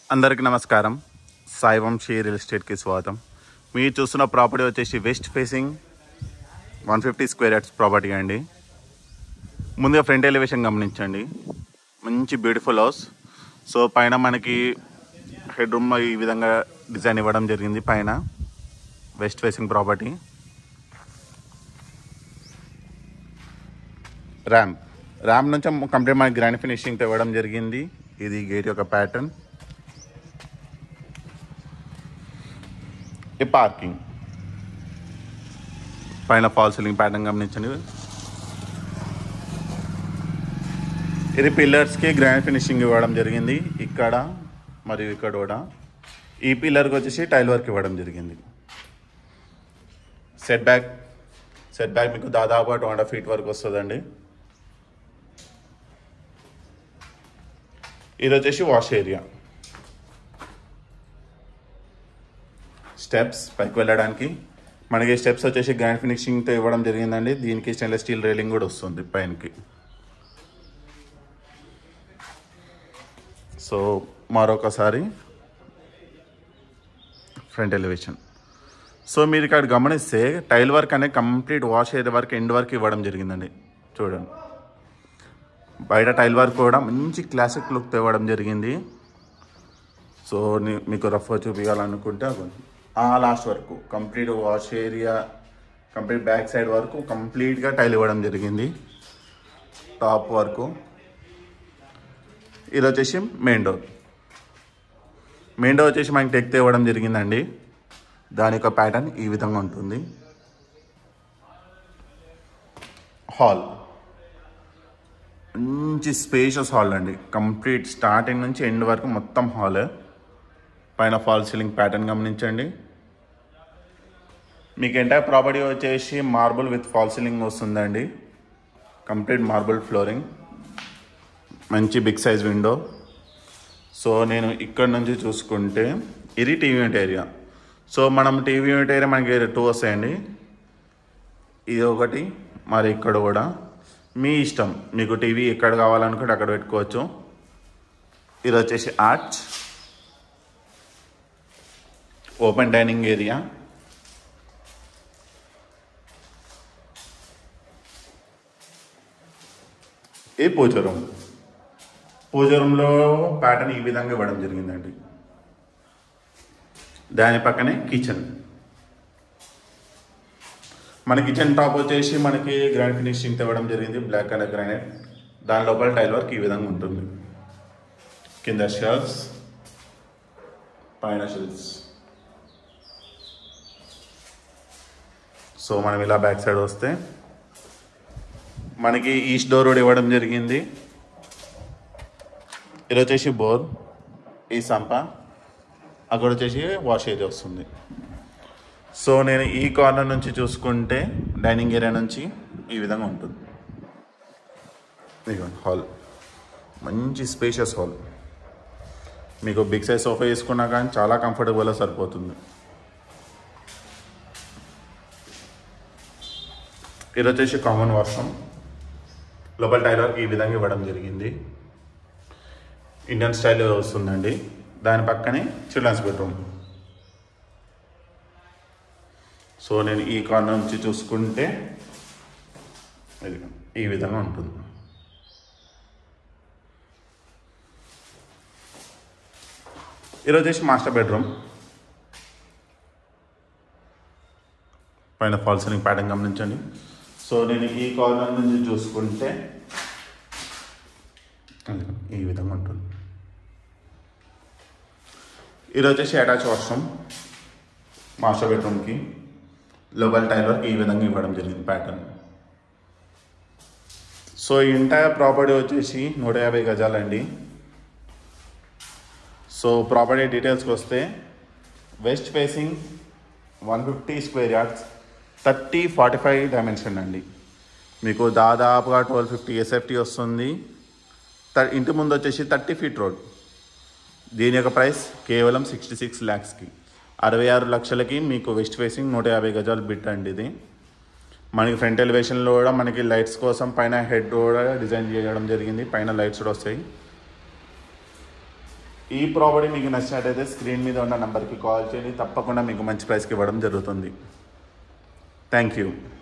అందరికీ నమస్కారం సాయి వంశీ రియల్ ఎస్టేట్కి స్వాగతం మీరు చూస్తున్న ప్రాపర్టీ వచ్చేసి west facing one fifty square yards property అండి ముందుగా ఫ్రంట్ ఎలివేషన్ గమనించండి మంచి బ్యూటిఫుల్ హౌస్ సో పైన మనకి హెడ్ రూమ్ ఈ విధంగా డిజైన్ ఇవ్వడం జరిగింది పైన west facing property ramp ramp నుంచి కంప్లీట్ మనకి గ్రాండ్ ఫినిషింగ్ ఇవ్వడం జరిగింది ఇది గేట్ యొక్క ప్యాటర్న్ ఈ పార్కింగ్ పైన ఫాల్ సీలింగ్ ప్యాటర్న్ గమనించండి ఇది పిల్లర్స్కి గ్రాండ్ ఫినిషింగ్ ఇవ్వడం జరిగింది ఇక్కడ మరియు ఇక్కడ కూడా ఈ పిల్లర్కి వచ్చేసి టైల్ వర్క్ ఇవ్వడం జరిగింది సెట్ బ్యాక్ సెట్ బ్యాక్ మీకు దాదాపు టూ హండ్రెడ్ ఫీట్ వరకు వస్తుందండి ఇది వచ్చేసి వాష్ ఏరియా స్టెప్స్ పైకి వెళ్ళడానికి మనకి స్టెప్స్ వచ్చేసి గ్రాండ్ ఫినిషింగ్తో ఇవ్వడం జరిగిందండి దీనికి స్టెయిన్లెస్ స్టీల్ రైలింగ్ కూడా వస్తుంది పైనకి సో మరొకసారి ఫ్రంట్ ఎలివేషన్ సో మీరు ఇక్కడ గమనిస్తే టైల్ వర్క్ అనేది కంప్లీట్ వాష్ ఏరియా వరకు ఎండ్ వరకు ఇవ్వడం జరిగిందండి చూడండి బయట టైల్ వర్క్ కూడా మంచి క్లాసిక్ లుక్ ఇవ్వడం జరిగింది సో ని- మీకు రఫ్ చూపించాలనుకుంటే ఆ లాస్ట్ వరకు complete wash area complete back side వరకు కంప్లీట్గా టైల్ ఇవ్వడం జరిగింది టాప్ వరకు ఇది వచ్చేసి మెయిన్ డోర్ మెయిన్ డోర్ వచ్చేసి మనకి టెక్ ఇవ్వడం జరిగిందండి దాని యొక్క ప్యాటర్న్ ఈ విధంగా ఉంటుంది హాల్ మంచి స్పేషియస్ హాల్ అండి కంప్లీట్ స్టార్టింగ్ నుంచి ఎండ్ వరకు మొత్తం హాల్ పైన ఫాల్ సీలింగ్ ప్యాటర్న్ గమనించండి మీకు ఎంటైర్ ప్రాపర్టీ వచ్చేసి మార్బుల్ విత్ ఫాల్ సీలింగ్ వస్తుందండి కంప్లీట్ మార్బుల్ ఫ్లోరింగ్ మంచి బిగ్ సైజ్ విండో సో నేను ఇక్కడ నుంచి చూసుకుంటే ఇది టీవీ యూనిట్ ఏరియా సో మనం టీవీ యూనిట్ ఏరియా మనకి టూ వస్తాయండి ఇది ఒకటి మరి ఇక్కడ కూడా మీ ఇష్టం మీకు టీవీ ఎక్కడ కావాలనుకుంటే అక్కడ పెట్టుకోవచ్చు ఇది వచ్చేసి ఆర్చ్ ఓపెన్ డైనింగ్ ఏరియా ఈ పూజ రూమ్ పూజ రూమ్లో ప్యాటర్న్ ఈ విధంగా ఇవ్వడం జరిగిందండి దాని పక్కనే కిచెన్ మన కిచెన్ టాప్ వచ్చేసి మనకి గ్రాండ్ ఫినిషింగ్ ఇవ్వడం జరిగింది బ్లాక్ కలర్ గ్రానైట్ దాని లోపల టైల్ వర్క్ ఈ విధంగా ఉంటుంది కింద షెల్స్ పైన షెల్స్ సో మనం ఇలా బ్యాక్ సైడ్ వస్తే మనకి ఈస్ట్ డోర్ కూడా ఇవ్వడం జరిగింది ఇది వచ్చేసి బోర్ ఈ సంప అక్కడ వచ్చేసి వాష్ ఏరియా వస్తుంది సో నేను ఈ కార్నర్ నుంచి చూసుకుంటే డైనింగ్ ఏరియా నుంచి ఈ విధంగా ఉంటుంది ఇదిగోండి హాల్ మంచి స్పేషియస్ హాల్ మీకు బిగ్ సైజ్ సోఫా వేసుకున్నా కానీ చాలా కంఫర్టబుల్గా సరిపోతుంది ఇది వచ్చేసి కామన్ వాష్రూమ్ లోపల టైలర్ ఈ విధంగా ఇవ్వడం జరిగింది ఇండియన్ స్టైల్ వస్తుందండి దాని పక్కనే చిల్డ్రన్స్ బెడ్రూమ్ సో నేను ఈ కార్నర్ నుంచి చూసుకుంటే ఇది ఈ విధంగా ఉంటుంది ఇది వచ్చేసి మాస్టర్ బెడ్రూమ్ పైన ఫాల్ సీలింగ్ ప్యాటర్న్ గమనించండి సో నేను ఈ కార్నర్ నుంచి చూసుకుంటే అదిగో ఈ విధంగా ఉంటుంది ఇది వచ్చేసి అటాచ్ వాష్రూమ్ మాస్టర్ బెడ్రూమ్కి లోపల టైల్ వర్క్ ఈ విధంగా ఇవ్వడం జరిగింది ప్యాటర్న్ సో ఈ ఎంటైర్ ప్రాపర్టీ వచ్చేసి నూట యాభై గజాలండి సో ప్రాపర్టీ డీటెయిల్స్కి వస్తే west facing one fifty square yards thirty forty five dimension అండి మీకు దాదాపుగా ట్వెల్వ్ ఫిఫ్టీ ఎస్ఎఫ్టీ వస్తుంది త- ఇంటి ముందు వచ్చేసి థర్టీ ఫీట్ రోడ్ దీని యొక్క ప్రైస్ కేవలం సిక్స్టీ సిక్స్ ల్యాక్స్కి అరవై ఆరు లక్షలకి మీకు వెస్ట్ ఫేసింగ్ నూట యాభై గజాలు బిట్ అండి ఇది మనకి ఫ్రంట్ ఎలివేషన్లో కూడా మనకి లైట్స్ కోసం పైన హెడ్ కూడా డిజైన్ చేయడం జరిగింది పైన లైట్స్ కూడా వస్తాయి ఈ ప్రాపర్టీ మీకు నచ్చినట్టయితే స్క్రీన్ మీద ఉన్న నెంబర్కి కాల్ చేయండి తప్పకుండా మీకు మంచి ప్రైస్కి ఇవ్వడం జరుగుతుంది థ్యాంక్ యూ